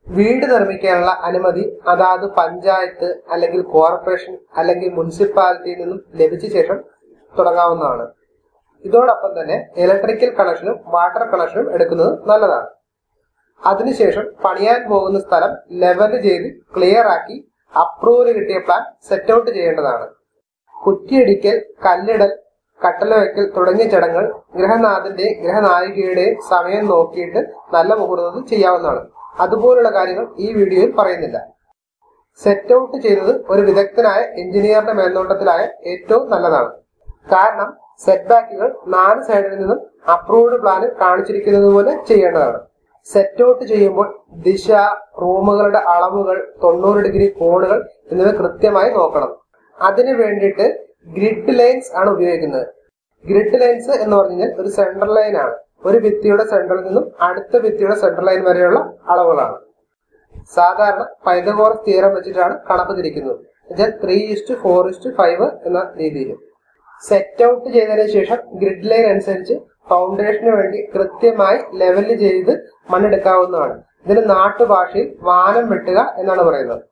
വീട് നിർമ്മിക്കാനുള്ള അനുമതി അതാത് പഞ്ചായത്ത് അല്ലെങ്കിൽ കോർപ്പറേഷൻ അല്ലെങ്കിൽ മുനിസിപ്പാലിറ്റിയിൽ നിന്നും ലഭിച്ച ശേഷം തുടങ്ങാവുന്നതാണ് ഇതോടൊപ്പം തന്നെ ഇലക്ട്രിക്കൽ കണക്ഷനും വാട്ടർ കണക്ഷനും എടുക്കുന്നത് നല്ലതാണ് അതിനുശേഷം പണിയാൻ പോകുന്ന സ്ഥലം ലെവൽ ചെയ്ത് ക്ലിയർ ആക്കി അപ്രൂവൽ കിട്ടിയ പ്ലാൻ സെറ്റ് ഔട്ട് ചെയ്യേണ്ടതാണ് കുറ്റിയടിക്കൽ കല്ലിടൽ കട്ടല വയ്ക്കൽ തുടങ്ങിയ ചടങ്ങുകൾ ഗൃഹനാഥന്റെയും ഗൃഹനായികയുടെയും സമയം നോക്കിയിട്ട് നല്ല മുഹൂർത്തത്തിൽ ചെയ്യാവുന്നതാണ് അതുപോലുള്ള കാര്യങ്ങൾ ഈ വീഡിയോയിൽ പറയുന്നില്ല സെറ്റ് ഔട്ട് ചെയ്തത് ഒരു വിദഗ്ധനായ എഞ്ചിനീയറുടെ മേൽനോട്ടത്തിലായ ഏറ്റവും നല്ലതാണ് കാരണം സെറ്റ് ബാക്കുകൾ നാല് സൈഡിൽ നിന്നും അപ്രൂവ്ഡ് പ്ലാന് കാണിച്ചിരിക്കുന്നത് പോലെ ചെയ്യേണ്ടതാണ് സെറ്റ് ഔട്ട് ചെയ്യുമ്പോൾ ദിശ റൂമുകളുടെ അളവുകൾ തൊണ്ണൂറ് ഡിഗ്രി കോണുകൾ എന്നിവ കൃത്യമായി നോക്കണം അതിനു വേണ്ടിയിട്ട് ഗ്രിഡ് ലൈൻസ് ആണ് ഉപയോഗിക്കുന്നത് ഗ്രിഡ് ലൈൻസ് എന്ന് പറഞ്ഞാൽ ഒരു സെൻട്രൽ ലൈൻ ആണ് ഒരു ഭിത്തിയുടെ സെന്ററിൽ നിന്നും അടുത്ത ഭിത്തിയുടെ സെൻട്രൽ ലൈൻ വരെയുള്ള അളവുകളാണ് സാധാരണ പൈതകോറസ് തീരം വെച്ചിട്ടാണ് കണക്ക് തിരിക്കുന്നത് എന്നുവെച്ചാൽ three is to four is to five എന്ന രീതിയിൽ സെറ്റ് ഔട്ട് ചെയ്തതിനു ശേഷം ഗ്രിഡ് ലൈൻ അനുസരിച്ച് ഫൗണ്ടേഷന് വേണ്ടി കൃത്യമായി ലെവൽ ചെയ്ത് മണ്ണെടുക്കാവുന്നതാണ് ഇതിന് നാട്ടുഭാഷയിൽ വാനം വെട്ടുക എന്നാണ് പറയുന്നത്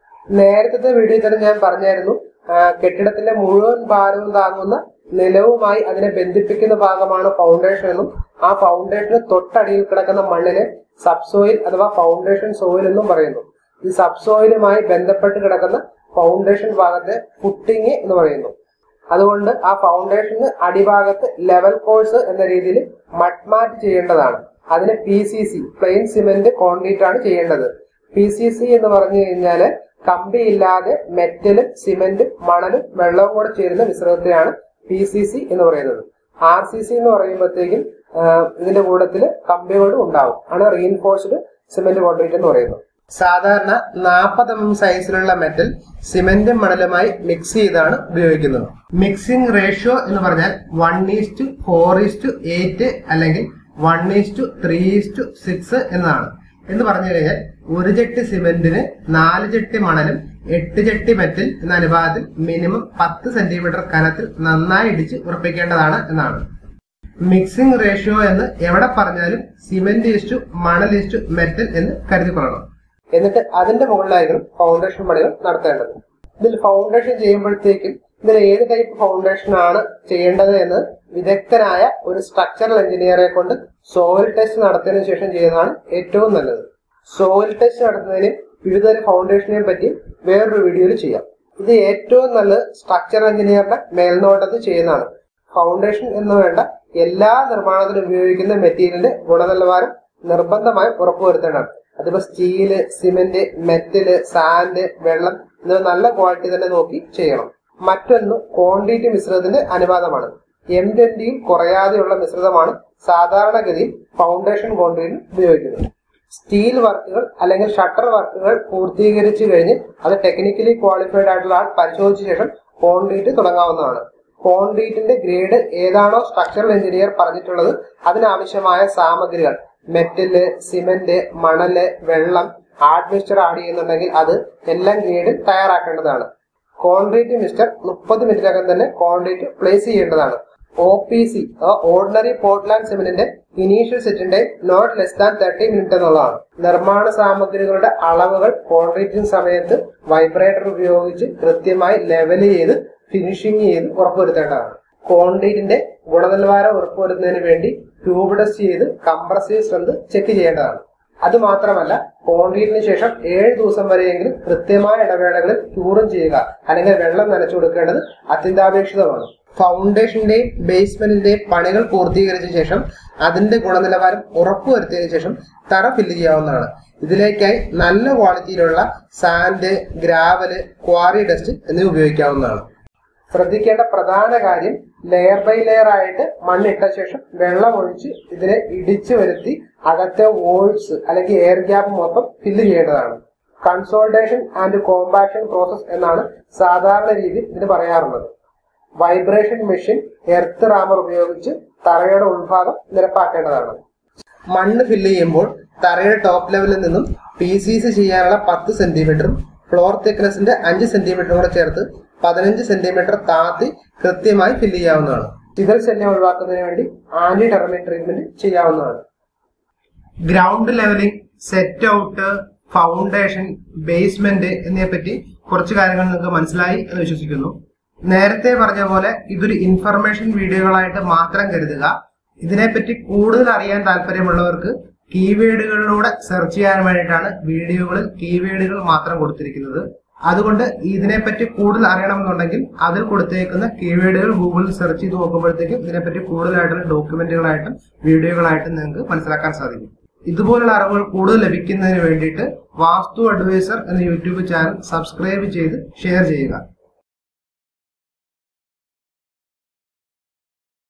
നേരത്തെ വീഡിയോയിൽ തന്നെ ഞാൻ പറഞ്ഞായിരുന്നു ആ, കെട്ടിടത്തിന്റെ മുഴുവൻ ഭാരവും താങ്ങുന്ന നിലവുമായി അതിനെ ബന്ധിപ്പിക്കുന്ന ഭാഗമാണ് ഫൗണ്ടേഷൻ എന്നും ആ ഫൗണ്ടേഷന് തൊട്ടടിയിൽ കിടക്കുന്ന മണ്ണിനെ സബ്സോയിൽ അഥവാ ഫൗണ്ടേഷൻ സോയിൽ എന്നും പറയുന്നു ഈ സബ്സോയിലുമായി ബന്ധപ്പെട്ട് കിടക്കുന്ന ഫൗണ്ടേഷൻ ഭാഗത്തെ ഫുട്ടിങ് എന്ന് പറയുന്നു അതുകൊണ്ട് ആ ഫൗണ്ടേഷന് അടിഭാഗത്ത് ലെവൽ കോഴ്സ് എന്ന രീതിയിൽ മഡ്മാറ്റ് ചെയ്യേണ്ടതാണ് അതിന് P C C plain cement concrete ആണ് ചെയ്യേണ്ടത് പി സി സി എന്ന് പറഞ്ഞു കഴിഞ്ഞാല് കമ്പിയില്ലാതെ മെറ്റലും സിമെന്റും മണലും വെള്ളവും കൂടെ ചേരുന്ന മിശ്രിതത്തെയാണ് പി സി സി എന്ന് പറയുന്നത് ആർ സി സി എന്ന് പറയുമ്പോഴത്തേക്കും ആ, ഇതിന്റെ കൂട്ടത്തില് കമ്പികളും ഉണ്ടാവും ആണ് റീഇൻഫോഴ്സ്ഡ് സിമെന്റ് കോൺക്രീറ്റ് എന്ന് പറയുന്നത് സാധാരണ നാൽപ്പത് എം എം സൈസിലുള്ള മെറ്റൽ സിമെന്റും മണലുമായി മിക്സ് ചെയ്താണ് ഉപയോഗിക്കുന്നത് മിക്സിംഗ് റേഷ്യോ എന്ന് പറഞ്ഞാൽ one is to four is to eight അല്ലെങ്കിൽ one is to three is to six എന്നതാണ് എന്ന് പറഞ്ഞു കഴിഞ്ഞാൽ ഒരു ചട്ടി സിമെന്റിന് നാല് ചട്ടി മണലും എട്ട് ചട്ടി മെറ്റൽ എന്ന അനുപാതത്തിൽ മിനിമം പത്ത് സെന്റിമീറ്റർ കനത്തിൽ നന്നായി ഇടിച്ച് ഉറപ്പിക്കേണ്ടതാണ് എന്നാണ് മിക്സിംഗ് റേഷ്യോ എന്ന് എവിടെ പറഞ്ഞാലും സിമെന്റ് ഇസ്റ്റു മണൽ ഇസ്റ്റു മെറ്റൽ എന്ന് കരുതിക്കൊള്ളണം എന്നിട്ട് അതിന്റെ മുകളിലായിരിക്കണം ഫൗണ്ടേഷൻ പണികൾ നടത്തേണ്ടത് ഇതിൽ ഫൗണ്ടേഷൻ ചെയ്യുമ്പോഴത്തേക്കും ഇതിൽ ഏത് ടൈപ്പ് ഫൗണ്ടേഷൻ ആണ് ചെയ്യേണ്ടത് എന്ന് വിദഗ്ധനായ ഒരു സ്ട്രക്ചറൽ എഞ്ചിനീയറെ കൊണ്ട് സോയിൽ ടെസ്റ്റ് നടത്തിയതിനു ശേഷം ചെയ്യുന്നതാണ് ഏറ്റവും നല്ലത് സോയിൽ ടെസ്റ്റ് നടത്തുന്നതിന് വിവിധ തരം ഫൗണ്ടേഷനെ പറ്റി വേറൊരു വീഡിയോയിൽ ചെയ്യാം ഇത് ഏറ്റവും നല്ലത് സ്ട്രക്ചറൽ എഞ്ചിനീയറുടെ മേൽനോട്ടത്തിൽ ചെയ്യുന്നതാണ് ഫൗണ്ടേഷൻ എന്ന് വേണ്ട എല്ലാ നിർമ്മാണത്തിനും ഉപയോഗിക്കുന്ന മെറ്റീരിയലിന്റെ ഗുണനിലവാരം നിർബന്ധമായും ഉറപ്പുവരുത്തേണ്ടതാണ് അതിപ്പോ സ്റ്റീല് സിമെന്റ് മെറ്റല് സാൻഡ് വെള്ളം എന്നിവ നല്ല ക്വാളിറ്റി തന്നെ നോക്കി ചെയ്യണം മറ്റൊന്ന് കോൺക്രീറ്റ് മിശ്രിതത്തിന്റെ അനുപാതമാണ് എം ട്വന്റിയും കുറയാതെയുള്ള മിശ്രിതമാണ് സാധാരണഗതിയിൽ ഫൗണ്ടേഷൻ കോൺക്രീറ്റിന് ഉപയോഗിക്കുന്നത് സ്റ്റീൽ വർക്കുകൾ അല്ലെങ്കിൽ ഷട്ടർ വർക്കുകൾ പൂർത്തീകരിച്ചു കഴിഞ്ഞ് അത് ടെക്നിക്കലി ക്വാളിഫൈഡ് ആയിട്ടുള്ള ആൾ പരിശോധിച്ച ശേഷം കോൺക്രീറ്റ് തുടങ്ങാവുന്നതാണ് കോൺക്രീറ്റിന്റെ ഗ്രേഡ് ഏതാണോ സ്ട്രക്ചറൽ എഞ്ചിനീയർ പറഞ്ഞിട്ടുള്ളത് അതിനാവശ്യമായ സാമഗ്രികൾ മെറ്റല് സിമെന്റ് മണല് വെള്ളം ഹാർഡ് മിക്സ്ചർ ആഡ് ചെയ്യുന്നുണ്ടെങ്കിൽ അത് എല്ലാം ഗ്രേഡിൽ തയ്യാറാക്കേണ്ടതാണ് കോൺക്രീറ്റ് മിക്സ്ചർ മുപ്പത് മിനിറ്റിനകം തന്നെ കോൺക്രീറ്റ് പ്ലേസ് ചെയ്യേണ്ടതാണ് O P C ordinary Portland സിമെന്റിന്റെ ഇനീഷ്യൽ സെറ്റിന്റെ not less than thirty minute എന്നുള്ളതാണ് നിർമ്മാണ സാമഗ്രികളുടെ അളവുകൾ കോൺക്രീറ്റിംഗ് സമയത്ത് വൈബ്രേറ്റർ ഉപയോഗിച്ച് കൃത്യമായി ലെവൽ ചെയ്ത് ഫിനിഷിംഗ് ചെയ്ത് ഉറപ്പുവരുത്തേണ്ടതാണ് കോൺക്രീറ്റിന്റെ ഗുണനിലവാരം ഉറപ്പുവരുത്തുന്നതിന് വേണ്ടി ട്യൂബ് ടെസ്റ്റ് ചെയ്ത് കംപ്രസീവ് സ്ട്രെങ്ത് ചെക്ക് ചെയ്യേണ്ടതാണ് അത് മാത്രമല്ല കോൺക്രീറ്റിന് ശേഷം ഏഴ് ദിവസം വരെയെങ്കിലും കൃത്യമായ ഇടവേളകളിൽ ക്യൂറും ചെയ്യുക അല്ലെങ്കിൽ വെള്ളം നനച്ചു കൊടുക്കേണ്ടത് അത്യന്താപേക്ഷിതമാണ് ഫൗണ്ടേഷന്റെയും ബേസ്മെന്റിന്റെയും പണികൾ പൂർത്തീകരിച്ച ശേഷം അതിന്റെ ഗുണനിലവാരം ഉറപ്പുവരുത്തിയതിനു ശേഷം തറ ഫില്ല് ചെയ്യാവുന്നതാണ് ഇതിലേക്കായി നല്ല ക്വാളിറ്റിയിലുള്ള സാൻഡ് ഗ്രാവല് ക്വാറി ഡസ്റ്റ് എന്നിവ ഉപയോഗിക്കാവുന്നതാണ് ശ്രദ്ധിക്കേണ്ട പ്രധാന കാര്യം ലെയർ ബൈ ലെയർ ആയിട്ട് മണ്ണിട്ട ശേഷം വെള്ളം ഒഴിച്ച് ഇതിനെ ഇടിച്ചു വരുത്തി അകത്തെ വോൾസ് അല്ലെങ്കിൽ എയർ ഗ്യാപ്പ് മൊത്തം ഫില്ല് ചെയ്യേണ്ടതാണ് കൺസോൾട്ടേഷൻ ആൻഡ് കോമ്പാക്ഷൻ പ്രോസസ് എന്നാണ് സാധാരണ രീതിയിൽ ഇതിന് പറയാറുള്ളത് വൈബ്രേഷൻ മെഷീൻ എർത്ത് റാമർ ഉപയോഗിച്ച് തറയുടെ ഉൾഭാഗം നിരപ്പാക്കേണ്ടതാണ് മണ്ണ് ഫില്ല് ചെയ്യുമ്പോൾ തറയുടെ ടോപ്പ് ലെവലിൽ നിന്നും പി സി സി ചെയ്യാനുള്ള പത്ത് സെന്റിമീറ്ററും ഫ്ലോർ തിക്നെസിന്റെ അഞ്ച് സെന്റിമീറ്ററും കൂടെ ചേർത്ത് പതിനഞ്ച് സെന്റിമീറ്റർ താത്തി കൃത്യമായി ഫില്ല് ചെയ്യാവുന്നതാണ് ചിതൽ ശല്യം ഒഴിവാക്കുന്നതിന് വേണ്ടി ആന്റി ടെർമിൻ ട്രീറ്റ്മെന്റ് ചെയ്യാവുന്നതാണ് ground levelling set out foundation basement എന്നിവയെ പറ്റി കുറച്ച് കാര്യങ്ങൾ നിങ്ങൾക്ക് മനസ്സിലായി എന്ന് വിശ്വസിക്കുന്നു നേരത്തെ പറഞ്ഞ പോലെ ഇതൊരു ഇൻഫർമേഷൻ വീഡിയോകളായിട്ട് മാത്രം കരുതുക ഇതിനെപ്പറ്റി കൂടുതൽ അറിയാൻ താല്പര്യമുള്ളവർക്ക് കീവേഡുകളിലൂടെ സെർച്ച് ചെയ്യാൻ വേണ്ടിയിട്ടാണ് വീഡിയോകളിൽ കീവേഡുകൾ മാത്രം കൊടുത്തിരിക്കുന്നത് അതുകൊണ്ട് ഇതിനെപ്പറ്റി കൂടുതൽ അറിയണമെന്നുണ്ടെങ്കിൽ അതിൽ കൊടുത്തേക്കുന്ന കീവേഡുകൾ ഗൂഗിളിൽ സെർച്ച് ചെയ്ത് നോക്കുമ്പോഴത്തേക്കും ഇതിനെപ്പറ്റി കൂടുതലായിട്ടുള്ള ഡോക്യുമെന്റുകളായിട്ടും വീഡിയോകളായിട്ടും നിങ്ങൾക്ക് മനസ്സിലാക്കാൻ സാധിക്കും ഇതുപോലുള്ള അറിവുകൾ കൂടുതൽ ലഭിക്കുന്നതിന് വേണ്ടിയിട്ട് വാസ്തു അഡ്വൈസർ എന്ന യൂട്യൂബ് ചാനൽ സബ്സ്ക്രൈബ് ചെയ്ത് ഷെയർ ചെയ്യുക